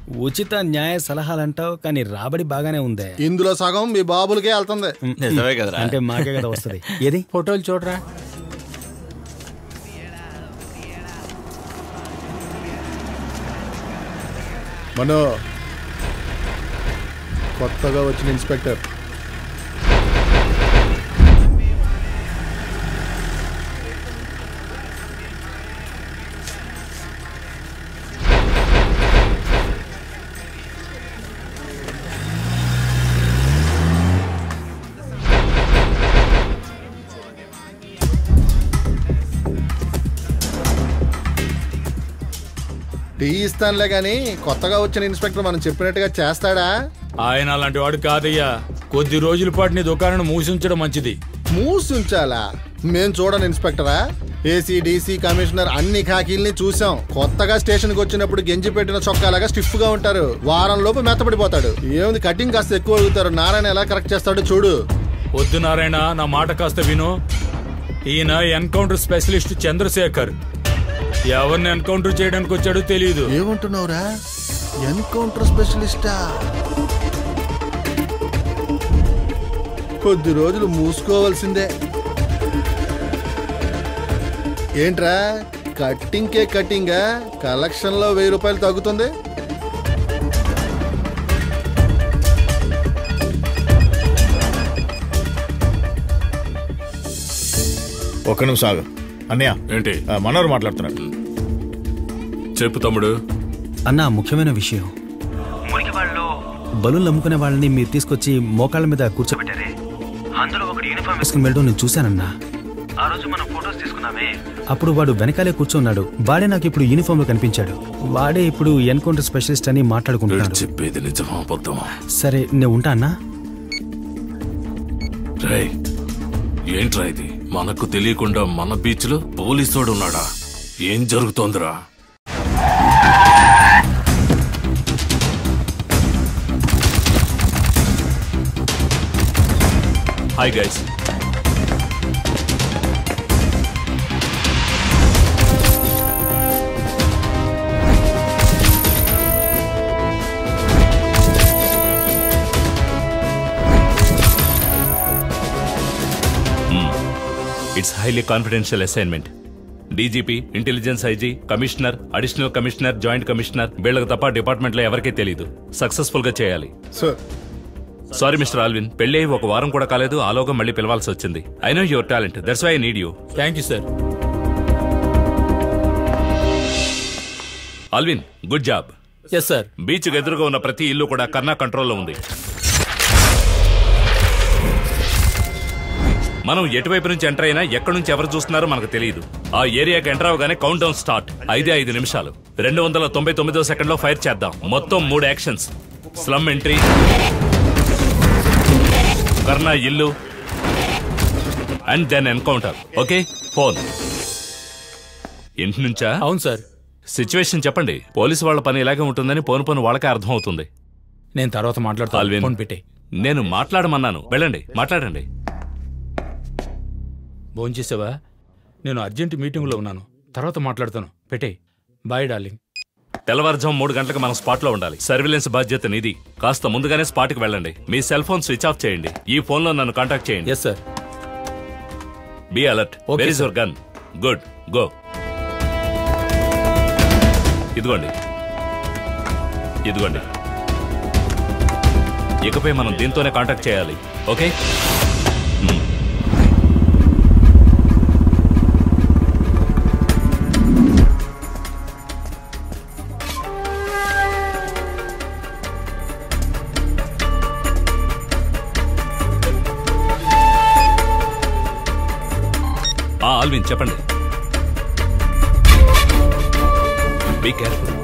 ఉచిత న్యాయ సలహాలంటావు కానీ రాబడి బాగానే ఉందే ఇందులో సగం మీ బాబులకే వెళ్తుంది నిజమే కదరా అంటే మాకే కదా వస్తుంది ఏది ఫోటోలు చూడరా మనో కొత్తగా వచ్చిన ఇన్స్పెక్టర్ టీ ఇస్తానులే గాని కొత్తగా వచ్చిన ఇన్స్పెక్టర్ మనం చెప్పినట్టుగా చేస్తాడా ఆయన అలాంటి వాడు కాదయ్యా కొద్ది రోజుల పాటు నీ దుకాణం మూసించడం మంచిది మూసి ఉంచాలా మేం చూడను ఇన్స్పెక్టరా ఏసీ డీసీ కమిషనర్ అన్ని ఖాకీల్ని చూసాం కొత్తగా స్టేషన్కి వచ్చినప్పుడు గెంజి పెట్టిన చొక్కాలాగా స్టిఫ్ గా ఉంటారు వారం లోపు మెత్తపడిపోతాడు ఏముంది కటింగ్ కాస్త ఎక్కువ అడుగుతారు నారాయణ ఎలా కరెక్ట్ చేస్తాడో చూడు వద్దు నారాయణ నా మాట కాస్త విను ఈయన ఎన్కౌంటర్ స్పెషలిస్ట్ చంద్రశేఖర్ ఎవరిని ఎన్కౌంటర్ చేయడానికి వచ్చాడో తెలియదు ఏమంటున్నావురా ఎన్కౌంటర్ స్పెషలిస్టా కొద్ది రోజులు మూసుకోవాల్సిందే ఏంట్రా కట్టింగ్కే కట్టింగా కలెక్షన్ లో వెయ్యి రూపాయలు తగ్గుతుంది ఒక్క నిమిషం ఆగు అన్నయ్య ఏంటి ఆ, మనోరు మాట్లాడుతున్నారు చెప్పు తమ్ముడు అన్న ముఖ్యమైన విషయం మురికి వాళ్ళు బలూన్లు అమ్ముకునే వాళ్ళని మీరు తీసుకొచ్చి మోకాళ్ళ మీద కూర్చోబెట్టారే అందులో ఒకటి యూనిఫామ్ వేసుకుని వెళ్ళడం నేను చూశానన్నా ఆ రోజు మనం ఫోటోస్ తీసుకున్నామే అప్పుడు వాడు వెనకాలే కూర్చున్నాడు వాడే నాకు ఇప్పుడు యూనిఫామ్ లో కనిపించాడు వాడే ఇప్పుడు ఎన్కౌంటర్ స్పెషలిస్ట్ అని వీడు మాట్లాడుకుంటున్నాడు చెప్పేది నిజమా అబద్ధమా సరే నేను ఉంటా అన్నా రేయ్ ఏంట్రా ఇది మనకు తెలియకుండా మన బీచ్ లో పోలీసోడు ఉన్నాడా ఏం జరుగుతోందిరా hi guys it's highly confidential assignment DGP intelligence IG commissioner additional commissioner joint commissioner వీళ్ళకి తప్ప డిపార్ట్మెంట్లో ఎవరికీ తెలియదు సక్సెస్ఫుల్ గా చేయాలి సార్ సారీ మిస్టర్ ఆల్విన్ పెళ్ళి అయి ఒక వారం కూడా కాలేదు ఆలోగా మళ్ళీ పిలవాల్సి వచ్చింది I know your talent that's why I need you thank you sir Alvin good job yes sir beach ఎదురుగా ఉన్న ప్రతి ఇల్లు కూడా కర్ణా కంట్రోల్లో ఉంది మనం ఎటువైపు నుంచి ఎంటర్ అయినా ఎక్కడి నుంచి ఎవరు చూస్తున్నారో మనకు తెలియదు ఆ ఏరియాకి ఎంటర్ అవగానే కౌంట్ డౌన్ స్టార్ట్ ఐదే ఐదు నిమిషాలు రెండు వందల తొంభై తొమ్మిదో సెకండ్ లో ఫైర్ చేద్దాం మొత్తం మూడు యాక్షన్స్ స్లమ్ ఎంట్రీ కర్ణా ఇల్లు and then encounter okay phone ఇంటి నుంచా అవును సార్ సిచ్యువేషన్ చెప్పండి పోలీసు వాళ్ళ పని ఇలాగే ఉంటుందని పోను పోను వాళ్ళకే అర్థం అవుతుంది నేను తర్వాత మాట్లాడతాను ఆల్విన్ ఫోన్ పెట్టే నేను మాట్లాడమన్నాను వెళ్ళండి మాట్లాడండి భోంచేసావా నేను అర్జెంట్ మీటింగ్లో ఉన్నాను తర్వాత మాట్లాడతాను పెట్టే బాయ్ డార్లింగ్ తెల్లవారుజాము మూడు గంటలకు మనం స్పాట్ లో ఉండాలి సర్వేలెన్స్ బాధ్యత నీది కాస్త ముందుగానే స్పాట్ కి వెళ్ళండి మీ సెల్ ఫోన్ స్విచ్ ఆఫ్ చేయండి ఈ ఫోన్ లో నన్ను కాంటాక్ట్ చేయండి yes sir be alert Okay, where is sir. Your gun good go ఇదిగోండి ఇదిగోండి ఇకపై మనం దీంతోనే కాంటాక్ట్ చేయాలి ఓకే మ్మ్. ఆ, ఆల్విన్ చెప్పండి బీ కేర్ఫుల్